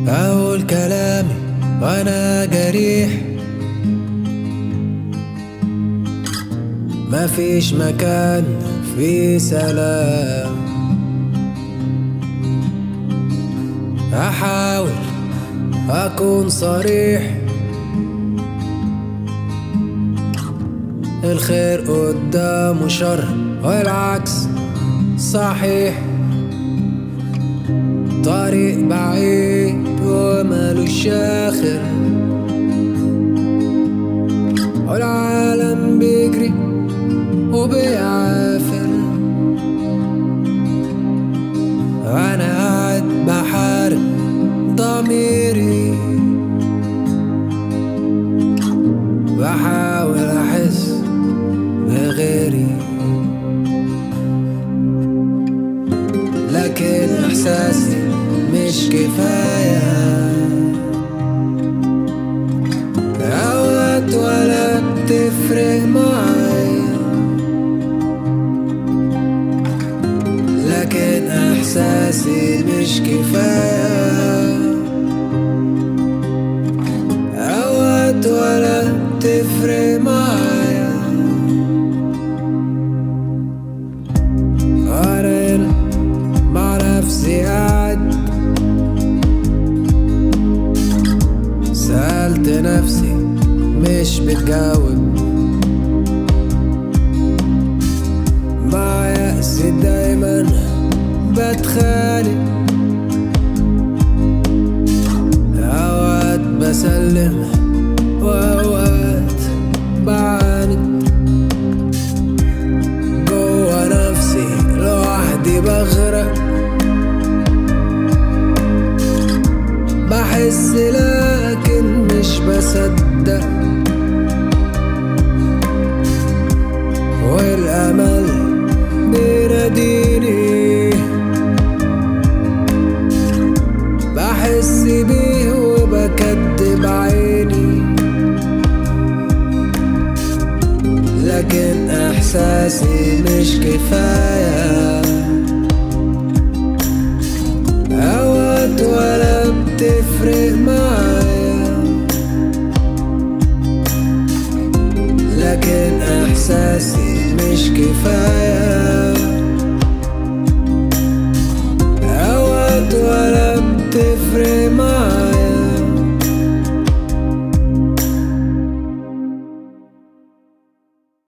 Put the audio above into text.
أقول كلامي وأنا جريح مفيش مكان فيه سلام أحاول أكون صريح الخير قدامه شر والعكس صحيح طريق بعيد ومالوش آخر والعالم بيجري وبيعافر وأنا قاعد بحارب ضميري بحاول أحس بغيري لكن إحساسي مش كفاية أوقات ولا بتفرق معايا لكن إحساسي مش كفاية أوقات ولا بتفرق معايا أنا هنا مع نفسي قاعد سألت نفسي مش بتجاوب مع يأسي دايما بتخانق أوقات بسلم وأوقات بعاند جوا نفسي لوحدي بغرق بحس لكن مش بصدق والأمل بيناديني بحس بيه وبكدب عيني لكن إحساسي مش كفاية أوقات ولا بتفرق معايا لكن إحساسي مش كفاية أوقات ولا بتفرق معايا